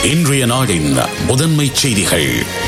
இன்றைய நாடின் முதன்மை செய்திகள்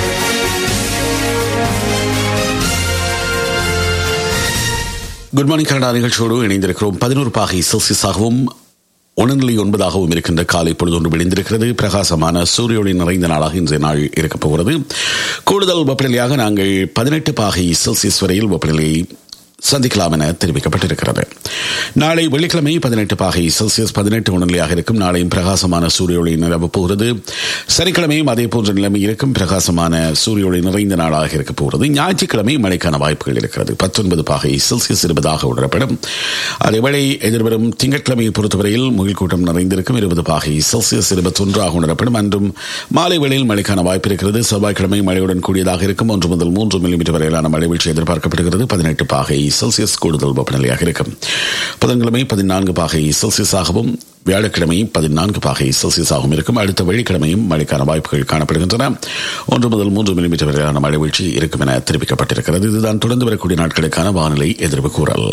குட் மார்னிங் கனடா நிகழ்ச்சியோடு இணைந்திருக்கிறோம் பதினோரு பாகை செல்சியஸாகவும் ஒன்றில் ஒன்பதாகவும் இருக்கின்ற காலை பொழுது ஒன்று விளைந்திருக்கிறது பிரகாசமான சூரிய ஒளி நிறைந்த நாளாக இன்றைய நாள் இருக்கப் போகிறது கூடுதல் வெப்பநிலையாக நாங்கள் பதினெட்டு பாகை செல்சியஸ் வரையில் வெப்பநிலை சந்திக்கலாம் என தெரிவிக்கப்பட்டிருக்கிறது நாளை வெள்ளிக்கிழமை பதினெட்டு பாகை செல்சியஸ் பதினெட்டு உணர்நிலையாக இருக்கும் நாளையும் பிரகாசமான சூரிய ஒளி நிலவப் போகிறது சனிக்கிழமையும் அதே போன்ற நிலைமை இருக்கும் பிரகாசமான சூரிய ஒளி நிறைந்த நாளாக இருக்கப் போகிறது ஞாயிற்றுக்கிழமை மழைக்கான வாய்ப்புகள் இருக்கிறது பத்தொன்பது பாகை செல்சியஸ் இருப்பதாக உணரப்படும் அதேவேளை எதிர்வரும் திங்கட்கிழமையை பொறுத்தவரையில் முகில் கூட்டம் நிறைந்திருக்கும் இருபது பாகை செல்சியஸ் இருபத்தொன்றாக உணரப்படும் அன்றும் மாலை வேளையில் மழைக்கான வாய்ப்பு இருக்கிறது செவ்வாய்க்கிழமை மழையுடன் கூடியதாக இருக்கும் ஒன்று முதல் மூன்று மில்லிமீட்டர் வரையிலான மழை வீழ்ச்சி எதிர்பார்க்கப்படுகிறது பதினெட்டு பாகை செல்சியஸ் கூடுதல் வெப்பநிலையாக இருக்கும் புதன்கிழமை பதினான்கு பாகை செல்சியஸாகவும் வியாழக்கிழமை பதினான்கு பாகை செல்சியஸாகவும் இருக்கும் அடுத்த வெள்ளிக்கிழமையும் மழைக்கான வாய்ப்புகள் காணப்படுகின்றன ஒன்று முதல் மூன்று மில்லிமீட்டர் வரையிலான மழை வீழ்ச்சி இருக்கும் என தெரிவிக்கப்பட்டிருக்கிறது இதுதான் தொடர்ந்து வரக்கூடிய நாட்களுக்கான வானிலை எதிர்ப்பு கூறல்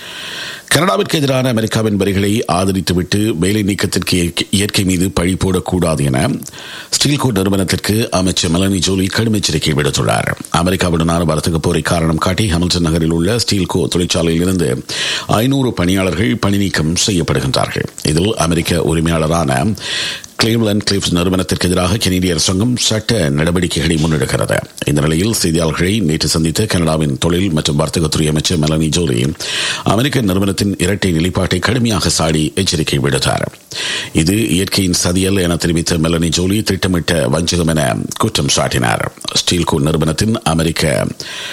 கனடாவிற்கு எதிரான அமெரிக்காவின் வரிகளை ஆதரித்துவிட்டு வேலை நீக்கத்திற்கு இயற்கை மீது பழி போடக்கூடாது என ஸ்டீல் கோட் நிறுவனத்திற்கு அமைச்சர் மெலனி ஜோலி கடும் எச்சரிக்கை விடுத்துள்ளார் அமெரிக்காவுடனான வர்த்தக போரை காரணம் காட்டி ஹாமில்டன் நகரில் உள்ள ஸ்டீல் கோ தொழிற்சாலையில் இருந்து ஐநூறு பணியாளர்கள் பணி நீக்கம் செய்யப்படுகின்றார்கள் இதில் அமெரிக்க உரிமையாளரான கிளீவ்லண்ட் கிளிப்ஸ் நிறுவனத்திற்கு எதிராக கெனடிய அரசாங்கம் சட்ட நடவடிக்கைகளை முன்னெடுக்கிறது இந்த நிலையில் செய்தியாளர்களை நேற்று சந்தித்த கனடாவின் தொழில் மற்றும் வர்த்தகத்துறை அமைச்சர் மெலனி ஜோலி அமெரிக்க நிறுவனத்தின் இரட்டை நிலைப்பாட்டை கடுமையாக சாடி எச்சரிக்கை விடுத்தார் இது இயற்கையின் சதியல் என தெரிவித்த மெலனி ஜோலி திட்டமிட்ட வஞ்சகம் என குற்றம் சாட்டினார் ஸ்டீல்கோ நிறுவனத்தின் அமெரிக்க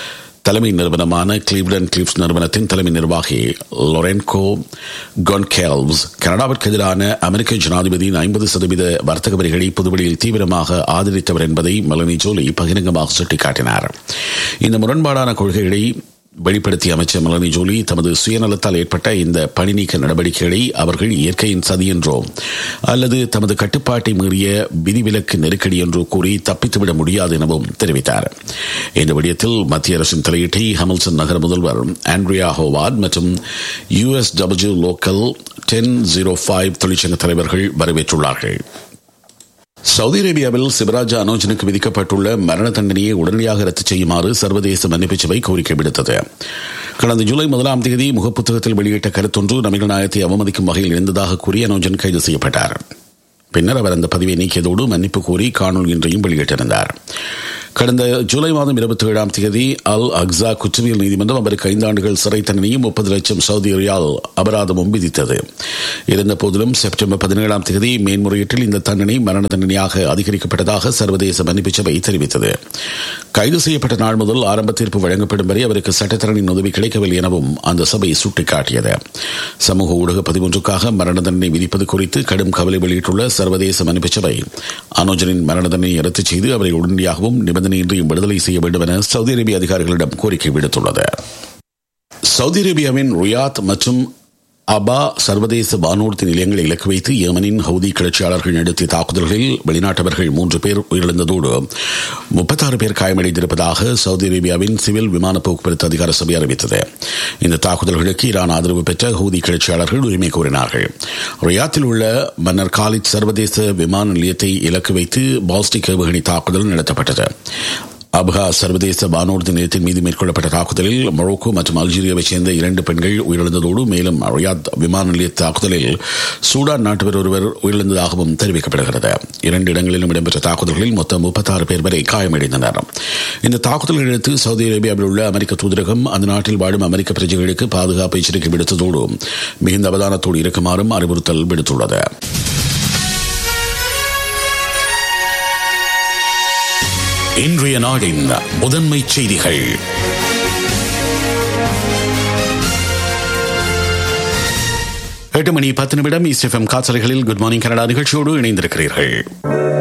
தலைமை நிறுவனமான கிளீவ்லண்ட் கிளிப்ஸ் நிறுவனத்தின் தலைமை நிர்வாகி லொரென்கோ கொன்கேல்வ்ஸ் கனடாவிற்கு எதிரான அமெரிக்க ஜனாதிபதியின் ஐம்பது சதவீத வர்த்தக வரிகளை புதுவெளியில் தீவிரமாக ஆதரித்தவர் என்பதை மெலனி ஜோலி பகிரங்கமாக சுட்டிக்காட்டினார் இந்த முரண்பாடான கொள்கைகளை வெளிப்படுத்திய அமைச்சர் மெலனி ஜோலி தமது சுயநலத்தால் ஏற்பட்ட இந்த பணி நீக்க நடவடிக்கைகளை அவர்கள் இயற்கையின் சதி என்றோ அல்லது தமது கட்டுப்பாட்டை மீறிய விதிவிலக்கு நெருக்கடி என்றோ கூறி தப்பித்துவிட முடியாது எனவும் தெரிவித்தார் இந்த விடயத்தில் மத்திய அரசின் தலையீட்டை ஹமில்டன் நகர முதல்வர் ஆண்ட்ரியா ஹோவார்ட் மற்றும் US W local ten zero five தொழிற்சங்க தலைவர்கள் வரவேற்றுள்ளார்கள் சவுதி அரேபியாவில் சிவராஜ் அனோஜனுக்கு விதிக்கப்பட்டுள்ள மரண தண்டனையை உடனடியாக ரத்து செய்யுமாறு சர்வதேச மன்னிப்பு சபை கோரிக்கை விடுத்தது கடந்த ஜூலை முதலாம் தேதி முகப்புத்தகத்தில் வெளியிட்ட கருத்தொன்று நபிகள் நாயத்தை அவமதிக்கும் வகையில் இருந்ததாக கூறி அனோஜன் கைது செய்யப்பட்டார் பின்னர் அவர் அந்த பதிவை நீக்கியதோடு மன்னிப்பு கோரி காணொலி ஒன்றையும் வெளியிட்டிருந்தார் கடந்த ஜூலை மாதம் இருபத்தி ஏழாம் தேதி அல் அக்ஸா குற்றவியல் நீதிமன்றம் அவருக்கு ஐந்து ஆண்டுகள் சிறை தண்டனையும் முப்பது லட்சம் சவுதி ரியால் அபராதமும் விதித்தது இருந்த போதிலும் செப்டம்பர் பதினேழாம் தேதி மேன்முறையீட்டில் இந்த தண்டனை மரண தண்டனையாக அதிகரிக்கப்பட்டதாக சர்வதேச மன்னிப்பு சபை தெரிவித்தது கைது செய்யப்பட்ட நாள் முதல் ஆரம்ப தீர்ப்பு வழங்கப்படும் வரை அவருக்கு சட்டத்தரணின் உதவி கிடைக்கவில்லை எனவும் அந்த சபை சுட்டிக்காட்டியது சமூக ஊடக பதிவொன்றுக்காக மரண தண்டனை விதிப்பது குறித்து கடும் கவலை வெளியிட்டுள்ள சர்வதேச மன்னிப்பு சபை அனோஜனின் மரண தண்டனையை ரத்து செய்து அவரை உடனடியாகவும் நிபந்தனையின்றியும் விடுதலை செய்ய வேண்டும் என சவுதி அரேபிய அதிகாரிகளிடம் கோரிக்கை விடுத்துள்ளது சவுதி அரேபியாவின் ரியாத் மற்றும் அபா சர்வதேச வானூர்தி நிலையங்களை இலக்கு வைத்து யமனின் ஹவுதி கிளர்ச்சியாளர்கள் நடத்திய தாக்குதல்களில் வெளிநாட்டவர்கள் மூன்று பேர் உயிரிழந்ததோடு முப்பத்தாறு பேர் காயமடைந்திருப்பதாக சவுதி அரேபியாவின் சிவில் விமான போக்குவரத்து அதிகார சபை அறிவித்தது இந்த தாக்குதல்களுக்கு ஈரான் ஆதரவு பெற்ற ஹவுதி கிளர்ச்சியாளர்கள் உரிமை கோரினார்கள் ரியாத்தில் உள்ள மன்னர் காலித் சர்வதேச விமான நிலையத்தை இலக்கு வைத்து பால்ஸ்டிக் ஏவுகணை தாக்குதல் நடத்தப்பட்டது அப்கா சர்வதேச வானூர்தி நிலையத்தின் மீது மேற்கொள்ளப்பட்ட தாக்குதலில் மொரோக்கோ மற்றும் அல்ஜீரியாவைச் சேர்ந்த இரண்டு பெண்கள் உயிரிழந்ததோடு மேலும் ரியாத் விமான நிலைய தாக்குதலில் சூடான் நாட்டவர் ஒருவர் உயிரிழந்ததாகவும் தெரிவிக்கப்படுகிறது இரண்டு இடங்களிலும் இடம்பெற்ற தாக்குதல்களில் மொத்தம் முப்பத்தாறு பேர் வரை காயமடைந்தனர் இந்த தாக்குதல்கள் அடுத்து சவுதி அரேபியாவில் உள்ள அமெரிக்க தூதரகம் அந்த நாட்டில் வாழும் அமெரிக்க பிரஜைகளுக்கு பாதுகாப்பு எச்சரிக்கை விடுத்ததோடு மிகுந்த அவதானத்தோடு இருக்குமாறும் அறிவுறுத்தல் விடுத்துள்ளது இன்றைய நாடின் முதன்மை செய்திகள் எட்டு மணி பத்து நிமிடம் இஸ்எஃப்எம் காற்றலைகளில் குட் மார்னிங் கனடா நிகழ்ச்சியோடு இணைந்திருக்கிறீர்கள்